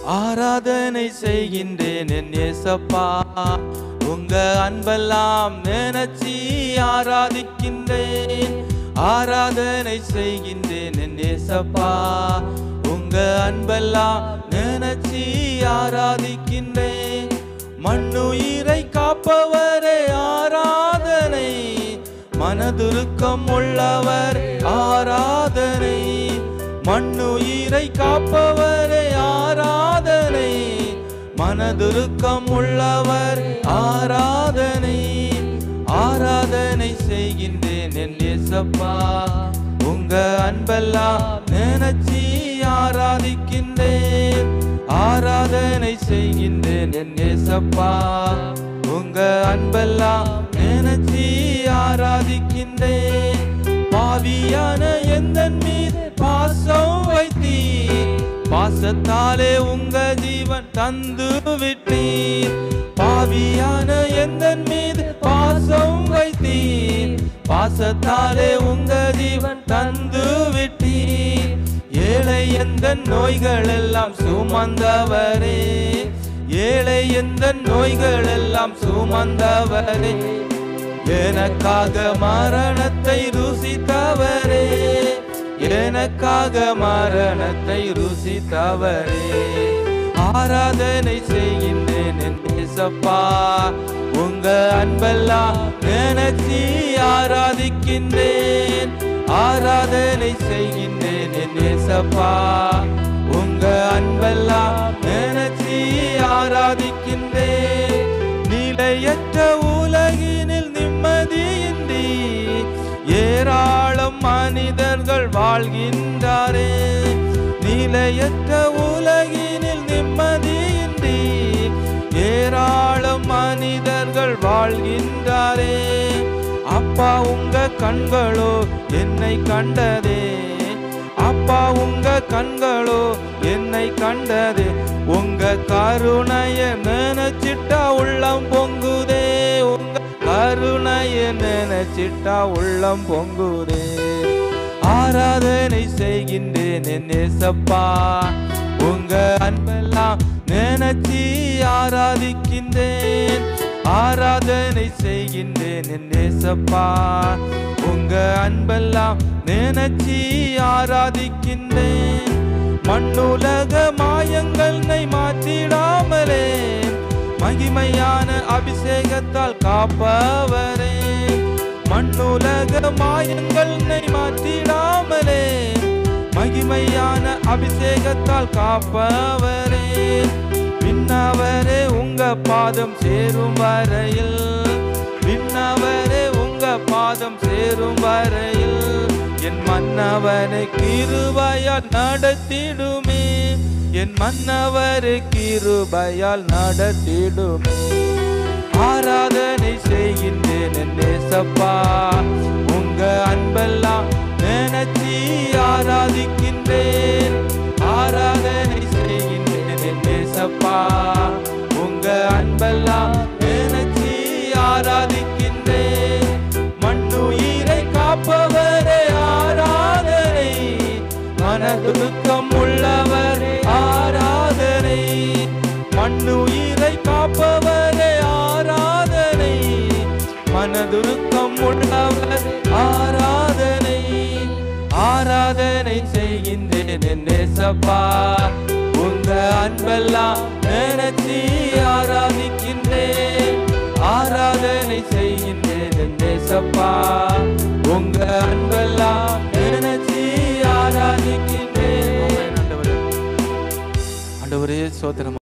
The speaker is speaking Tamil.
ஆராதனை செய்கின்றேன் என் ஏசப்பா உங்க அன்பெல்லாம் நினைச்சி ஆராதிக்கின்றேன் ஆராதனை செய்கின்றேன் என் ஏசப்பா உங்க அன்பெல்லாம் நினைச்சி ஆராதிக்கின்றேன் மண்ணுயிரை காப்பவரே ஆராதனை மனதுருக்கம் உள்ளவர் ஆராதனை மண்ணுயிரை காப்பவரே ஆராதனை மனதுருக்கம் உள்ளவர் ஆராதனை ஆராதனை செய்கின்றேன் என் இயேசப்பா உங்க அன்பெல்லாம் நினைச்சி ஆராதிக்கின்றேன் ஆராதனை செய்கின்றேன் என் இயேசப்பா உங்க அன்பெல்லாம் நினைச்சி ஆராதிக்கின்றேன் பாவியான எந்த மீது பாசம் வைத்தீர் பாசத்தாலே உங்க ஜீவன் தந்து விட்டீர் பாவியான எந்த மீது பாசம் வைத்தீர் பாசத்தாலே உங்க ஜீவன் தந்து விட்டீர் ஏழை எந்த நோய்கள் எல்லாம் சுமந்தவரே ஏழை எந்த நோய்கள் எல்லாம் சுமந்தவரே எனக்காக மரணத்தை ருசித்தவரே எனக்காக மரணத்தை ருசித்தவரே ஆராதனை செய்கின்றேன் என் இயேசப்பா உங்க அன்பெல்லாம் நினைச்சி ஆராதிக்கின்றேன் ஆராதனை செய்கின்றேன் என் இயேசப்பா உங்க அன்பெல்லாம் நினைச்சி ஆராதிக்கின்றேன் நிலையற்ற உலகினில் நிம்மதியின்றி ஏராளம் மனிதர்கள் வாழ்கின்றாரே நிலையற்ற உலகினில் நிம்மதியின்றி ஏராளம் மனிதர்கள் வாழ்கின்றாரே அப்பா உங்க கண்களோ என்னை கண்டதே அப்பா உங்க கண்களோ என்னை கண்டதே உங்க கருணைய நினைச்சிட்டா உள்ளம் பொங்குதே உங்க கருணைய நினைச்சிட்டா உள்ளம் பொங்குதே ஆராதனை செய்கின்றேன் என் நேசப்பா உங்க அன்பெல்லாம் நினைச்சி ஆராதிக்கின்றேன் ஆராதனை செய்கின்றேன் என் நேசப்பா உங்க அன்பெல்லாம் நினைச்சி ஆராதிக்கின்றேன் மண்ணுலக மாயங்களை மாற்றிடாமலே மகிமையான அபிஷேகத்தால் காப்பவரே மண்ணுலக மாயங்களை மாற்றிடாமலே மகிமையான அபிஷேகத்தால் காப்பவரே விண்ணவரே உங்க பாதம் சேரும் வரையில் விண்ணவரே உங்க பாதம் சேரும் வரையில் என் மன்னவனை கிருபையால் நடத்திடுமே என் மன்னவரை கிருபையால் நடத்திடுமே ஆராதனை செய்கின்றேன் என் நேசப்பா உங்க அன்பெல்லாம் நினைச்சி ஆராதிக்கின்றேன் ஆராதனை செய்கின்றேன் என் நேசப்பா உங்க அன்பெல்லாம் நினைச்சி ஆராதிக்கின்றேன் மண்ணுயிரை காப்பவரே ஆராதனை மனதுருக்கம் உள்ளவரே ஆராதனை மண்ணுயிரை காப்பவரே ஆராதனை மனதுருக்கம் உள்ளவர் ஆராதனை ஆராதனை செய்கின்றேன் என் நேசப்பா உங்க அன்பெல்லாம் நினைச்சி ஆராதிக்கின்றேன் ஆராதனை செய்கின்றேன் என் நேசப்பா உங்க அன்பெல்லாம் நினைச்சி ஆராதிக்கின்றேன் ஆண்டவரே சோதனம்